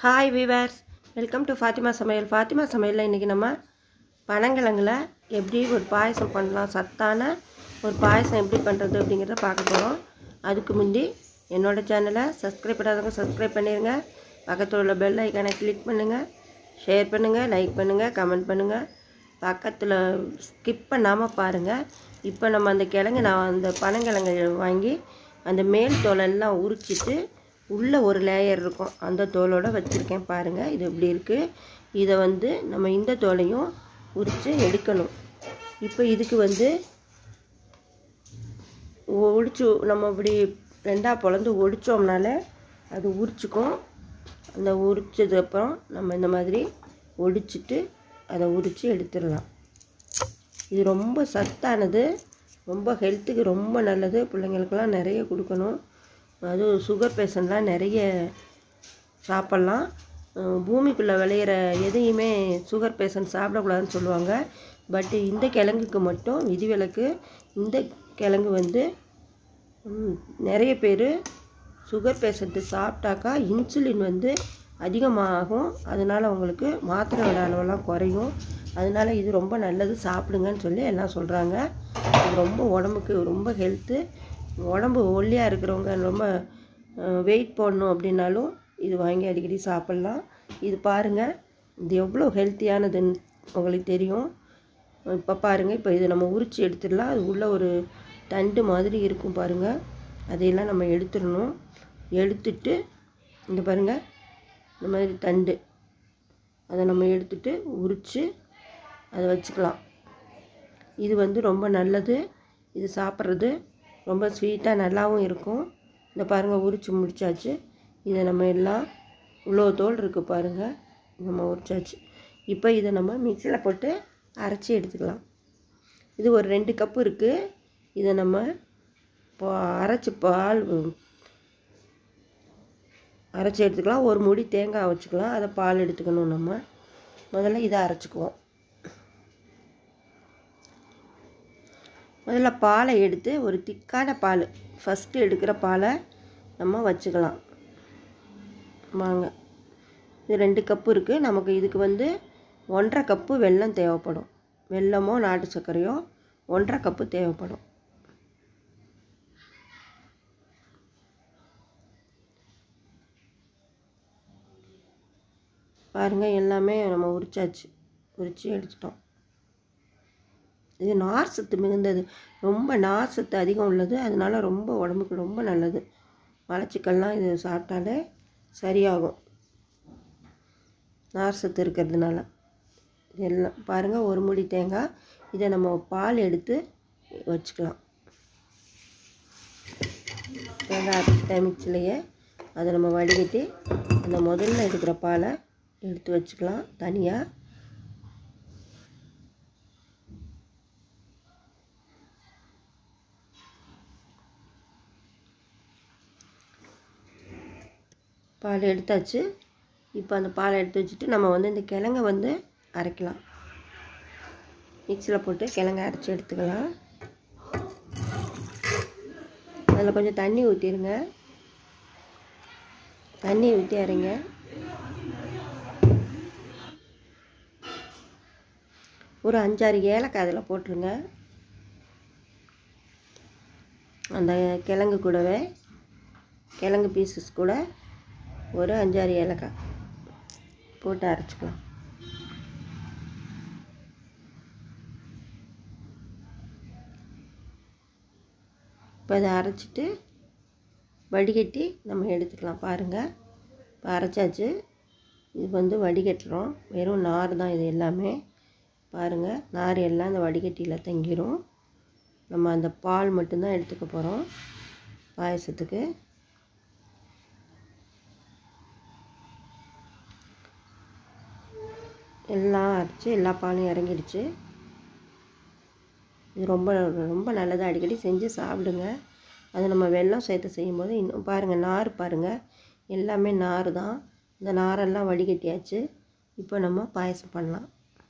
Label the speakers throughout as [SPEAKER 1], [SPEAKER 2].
[SPEAKER 1] hi viewers welcome to Fatima சமையல் ஃபாத்திமா சமையலில் இன்றைக்கி நம்ம பனங்கிழங்குல எப்படி ஒரு பாயசம் பண்ணலாம் சத்தான ஒரு பாயசம் எப்படி பண்ணுறது அப்படிங்கிறத பார்க்க போகிறோம் அதுக்கு முந்தி என்னோடய சேனலை சப்ஸ்கிரைப் பண்ணாதவங்க சப்ஸ்கிரைப் பண்ணிடுங்க பக்கத்தில் உள்ள பெல் ஐக்கானை கிளிக் பண்ணுங்கள் ஷேர் பண்ணுங்கள் லைக் பண்ணுங்கள் கமெண்ட் பண்ணுங்கள் பக்கத்தில் ஸ்கிப் பண்ணாமல் பாருங்கள் இப்போ நம்ம அந்த கிழங்கு நான் அந்த பனங்கிழங்கு வாங்கி அந்த மேல் தோலெல்லாம் உரிச்சிட்டு உள்ளே ஒரு லேயர் இருக்கும் அந்த தோலோட வச்சுருக்கேன் பாருங்கள் இது இப்படி இருக்குது இதை வந்து நம்ம இந்த தோலையும் உரித்து எடுக்கணும் இப்போ இதுக்கு வந்து ஒடிச்சு நம்ம இப்படி ரெண்டாக பொழந்து ஒடிச்சோம்னால அது உரிச்சுக்கும் அந்த உரிச்சதுக்கப்புறம் நம்ம இந்த மாதிரி ஒடிச்சிட்டு அதை உரித்து எடுத்துடலாம் இது ரொம்ப சத்தானது ரொம்ப ஹெல்த்துக்கு ரொம்ப நல்லது பிள்ளைங்களுக்கெல்லாம் நிறைய கொடுக்கணும் அதுவும் சுகர் பேஷண்ட்லாம் நிறைய சாப்பிட்லாம் பூமிக்குள்ளே விளையிற எதையுமே சுகர் பேஷண்ட் சாப்பிடக்கூடாதுன்னு சொல்லுவாங்க பட் இந்த கிழங்குக்கு மட்டும் விதிவிலக்கு இந்த கிழங்கு வந்து ம், நிறைய பேர் சுகர் பேஷண்ட்டு சாப்பிட்டாக்கா இன்சுலின் வந்து அதிகமாகும் அதனால் அவங்களுக்கு மாத்திரையோட அளவெல்லாம் குறையும் அதனால் இது ரொம்ப நல்லது சாப்பிடுங்கன்னு சொல்லி எல்லாம் சொல்கிறாங்க இது ரொம்ப உடம்புக்கு ரொம்ப ஹெல்த்து உடம்பு ஒல்லியாக இருக்கிறவங்க ரொம்ப வெயிட் போடணும் அப்படின்னாலும் இது வாங்கி அடிக்கடி சாப்பிட்லாம் இது பாருங்கள் இது எவ்வளோ ஹெல்த்தியானதுன்னு உங்களுக்கு தெரியும் இப்போ பாருங்கள் இப்போ இதை நம்ம உரித்து எடுத்துடலாம் அது உள்ள ஒரு தண்டு மாதிரி இருக்கும் பாருங்கள் அதையெல்லாம் நம்ம எடுத்துடணும் எடுத்துட்டு இந்த பாருங்கள் இந்த மாதிரி தண்டு அதை நம்ம எடுத்துட்டு உரித்து அதை வச்சுக்கலாம் இது வந்து ரொம்ப நல்லது இது சாப்பிட்றது ரொம்ப ஸ்வீட்டாக நல்லாவும் இருக்கும் இந்த பாருங்கள் உரித்து முடிச்சாச்சு இதை நம்ம எல்லாம் இவ்வளோ தோல் இருக்குது பாருங்கள் நம்ம உரிச்சாச்சு இப்போ இதை நம்ம மிக்சியில் போட்டு அரைச்சி எடுத்துக்கலாம் இது ஒரு ரெண்டு கப்பு இருக்குது இதை நம்ம இப்போ அரைச்சி பால் அரைச்சி எடுத்துக்கலாம் ஒரு முடி தேங்காய் வச்சுக்கலாம் அதை பால் எடுத்துக்கணும் நம்ம முதல்ல இதை அரைச்சிக்குவோம் முதல்ல பாலை எடுத்து ஒரு திக்கான பால் ஃபஸ்ட்டு எடுக்கிற பாலை நம்ம வச்சுக்கலாம் வாங்க இது ரெண்டு கப்பு இருக்குது நமக்கு இதுக்கு வந்து ஒன்றரை கப்பு வெல்லம் தேவைப்படும் வெல்லமோ நாட்டு சர்க்கரையோ ஒன்றரை கப்பு தேவைப்படும் பாருங்கள் எல்லாமே நம்ம உரிச்சாச்சு உரித்து எடுத்துட்டோம் இது நார் சத்து மிகுந்தது ரொம்ப நார் சத்து அதிகம் உள்ளது அதனால ரொம்ப உடம்புக்கு ரொம்ப நல்லது மலச்சிக்கல்லாம் இது சாப்பிட்டாலே சரியாகும் நார் சத்து இருக்கிறதுனால எல்லாம் பாருங்கள் ஒரு முடி தேங்காய் இதை நம்ம பால் எடுத்து வச்சுக்கலாம் தேங்காய் அரைச்சிட்ட மிக்சிலையே அதை நம்ம வடிகட்டி அந்த முதல்ல எடுக்கிற பாலை எடுத்து வச்சுக்கலாம் தனியாக பால் எடுத்தாச்சு இப்போ அந்த பாலை எடுத்து வச்சுட்டு நம்ம வந்து இந்த கிழங்க வந்து அரைக்கலாம் மிக்சியில் போட்டு கிழங்க அரைச்சி எடுத்துக்கலாம் அதில் கொஞ்சம் தண்ணி ஊற்றிடுங்க தண்ணி ஊற்றி அரைங்க ஒரு அஞ்சாறு ஏலக்காய் அதில் போட்டுருங்க அந்த கிழங்கு கூடவே கிழங்கு பீசஸ் கூட ஒரு அஞ்சாறு ஏலக்காய் போட்டு அரைச்சிக்கலாம் இப்போ அதை அரைச்சிட்டு வடிகட்டி நம்ம எடுத்துக்கலாம் பாருங்கள் இப்போ அரைச்சாச்சு இது வந்து வடிகட்டுறோம் வெறும் நார் தான் இது எல்லாமே பாருங்கள் நார் எல்லாம் இந்த வடிகட்டியில் தங்கிரும் நம்ம அந்த பால் மட்டும்தான் எடுத்துக்க போகிறோம் பாயசத்துக்கு எல்லாம் அரைச்சி எல்லா பாலும் இறங்கிடுச்சு இது ரொம்ப ரொம்ப நல்லது அடிக்கடி செஞ்சு சாப்பிடுங்க அது நம்ம வெல்லம் சேர்த்து செய்யும்போது இன்னும் பாருங்கள் நார் பாருங்கள் எல்லாமே நார் தான் இந்த நாரெல்லாம் வடிகட்டியாச்சு இப்போ நம்ம பாயசம் பண்ணலாம்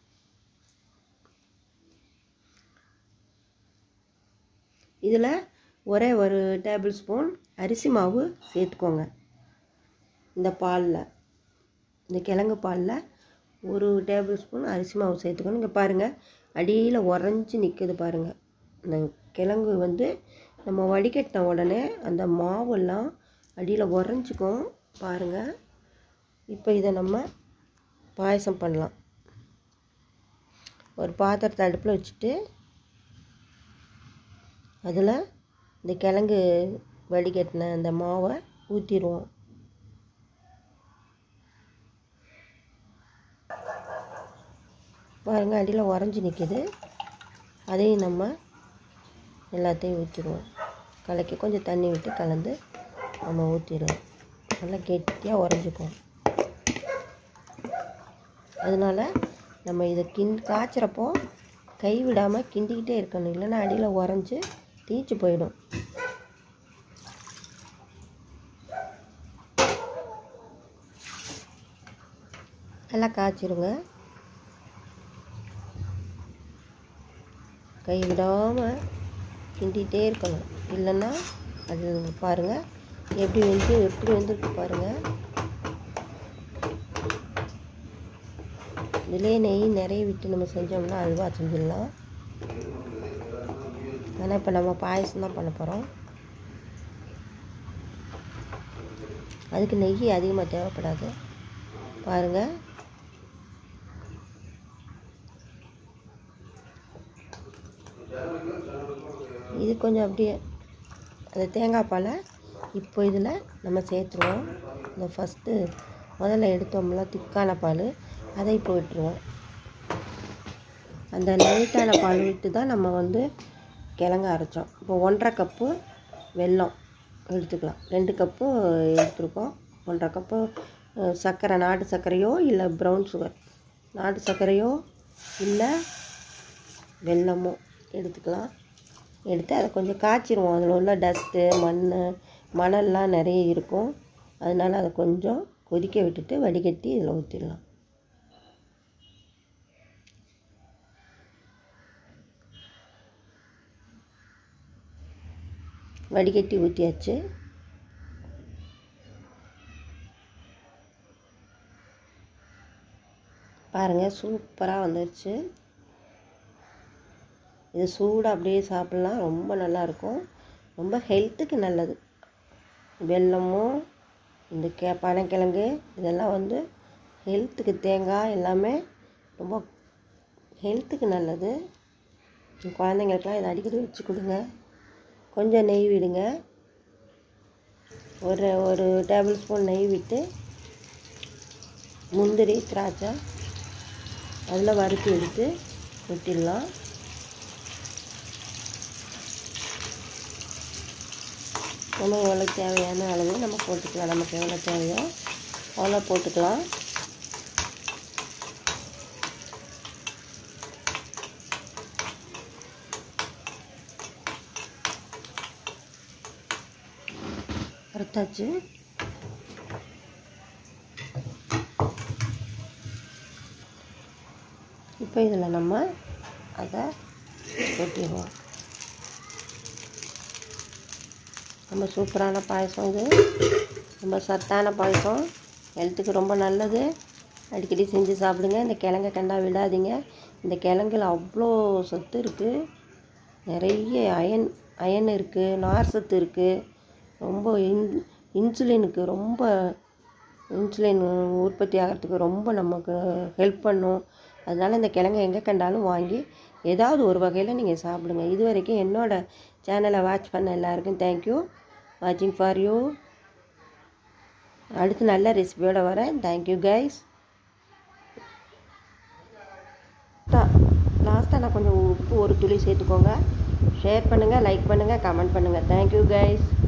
[SPEAKER 1] இதில் ஒரே ஒரு டேபிள் ஸ்பூன் அரிசி மாவு சேர்த்துக்கோங்க இந்த பாலில் இந்த கிழங்கு பாலில் ஒரு டேபிள் ஸ்பூன் அரிசி மாவு சேர்த்துக்கணும் இங்கே பாருங்கள் அடியில் உறைஞ்சி நிற்குது பாருங்கள் இந்த கிழங்கு வந்து நம்ம வடிகட்டின உடனே அந்த மாவெல்லாம் அடியில் உறைஞ்சிக்கும் பாருங்கள் இப்போ இதை நம்ம பாயசம் பண்ணலாம் ஒரு பாத்திரத்தை அடுப்பில் வச்சுட்டு அதில் இந்த கிழங்கு வடிகட்டின அந்த மாவை ஊற்றிடுவோம் பாருங்கள் அடியில் உறைஞ்சி நிற்கிது அதையும் நம்ம எல்லாத்தையும் ஊற்றிடுவோம் கலக்கி கொஞ்சம் தண்ணி விட்டு கலந்து நம்ம ஊற்றிடுவோம் நல்லா கெட்டியாக உறைஞ்சிக்கும் அதனால் நம்ம இதை கிண் காய்ச்சறப்போ கை விடாமல் கிண்டிக்கிட்டே இருக்கணும் இல்லைன்னா அடியில் உறைஞ்சி தீச்சு போயிடும் நல்லா காய்ச்சிருங்க கை விடாமல் கிண்டிகிட்டே இருக்கணும் இல்லைன்னா அது பாருங்கள் எப்படி வந்து எப்படி வந்துருக்கு பாருங்கள் இதிலே நெய் நிறைய விட்டு நம்ம செஞ்சோம்னா அல்வா செஞ்சிடலாம் ஆனால் இப்போ நம்ம பாயசம் தான் பண்ண போகிறோம் அதுக்கு நெய் அதிகமாக தேவைப்படாது பாருங்கள் இது கொஞ்சம் அப்படியே அந்த தேங்காய் பாலை இப்போ இதில் நம்ம சேர்த்துருவோம் இந்த ஃபஸ்ட்டு முதல்ல எடுத்தோம்ல திக்கான பால் அதை இப்போ விட்டுருவோம் அந்த லைட்டான பால் விட்டு தான் நம்ம வந்து கிழங்கு அரைச்சோம் இப்போ ஒன்றரை கப்பு வெல்லம் எடுத்துக்கலாம் ரெண்டு கப்பு எடுத்துருக்கோம் ஒன்றரை கப்பு அஹ், சர்க்கரை நாட்டு சர்க்கரையோ இல்லை ப்ரௌன் சுகர் நாட்டு சர்க்கரையோ இல்லை வெல்லமோ எடுத்துக்கலாம் எடுத்து அதை கொஞ்சம் காய்ச்சிருவோம் அதில் உள்ள டஸ்ட்டு மண் மணல்லாம் நிறைய இருக்கும் அதனால் அதை கொஞ்சம் கொதிக்க விட்டுட்டு வடிகட்டி இதில் ஊற்றிடலாம் வடிகட்டி ஊற்றியாச்சு பாருங்கள் சூப்பராக வந்துருச்சு இது சூடாக அப்படியே சாப்பிட்லாம் ரொம்ப நல்லாயிருக்கும் ரொம்ப ஹெல்த்துக்கு நல்லது வெல்லமும் இந்த கே பனைக்கிழங்கு இதெல்லாம் வந்து ஹெல்த்துக்கு தேங்காய் எல்லாமே ரொம்ப ஹெல்த்துக்கு நல்லது குழந்தைங்களுக்கெல்லாம் இதை அடிக்கடி வச்சு கொடுங்க கொஞ்சம் நெய் விடுங்க ஒரு ஒரு டேபிள் ஸ்பூன் நெய் விட்டு முந்திரி திராட்சை அதில் வறுத்து எடுத்து ஊற்றிடலாம் நம்ம எவ்வளோ தேவையான அளவு நம்ம போட்டுக்கலாம் நமக்கு எவ்வளோ தேவையோ அவ்வளோ போட்டுக்கலாம் வறுத்தாச்சு இப்போ இதில் நம்ம அதை கொட்டிடுவோம் ரொம்ப சூப்பரான பாயசம் இது ரொம்ப சத்தான பாயசம் ஹெல்த்துக்கு ரொம்ப நல்லது அடிக்கடி செஞ்சு சாப்பிடுங்க இந்த கிழங்க கண்டா விடாதீங்க இந்த கிழங்குல அவ்வளோ சத்து இருக்குது நிறைய அயன் அயன் இருக்குது நார் சத்து இருக்குது ரொம்ப இன் இன்சுலினுக்கு ரொம்ப இன்சுலின் உற்பத்தி ஆகிறதுக்கு ரொம்ப நமக்கு ஹெல்ப் பண்ணும் அதனால் இந்த கிழங்க எங்கே கண்டாலும் வாங்கி ஏதாவது ஒரு வகையில் நீங்கள் சாப்பிடுங்க இது வரைக்கும் என்னோட சேனலை வாட்ச் பண்ண எல்லாருக்கும் தேங்க்யூ வாட்சிங் ஃபார் யூ அடுத்து நல்ல ரெசிபியோட வரேன் தேங்க்யூ கைஸ் லாஸ்ட்டாக நான் கொஞ்சம் உப்பு ஒரு துளி சேர்த்துக்கோங்க ஷேர் பண்ணுங்கள் லைக் பண்ணுங்கள் கமெண்ட் பண்ணுங்கள் தேங்க்யூ கைஸ்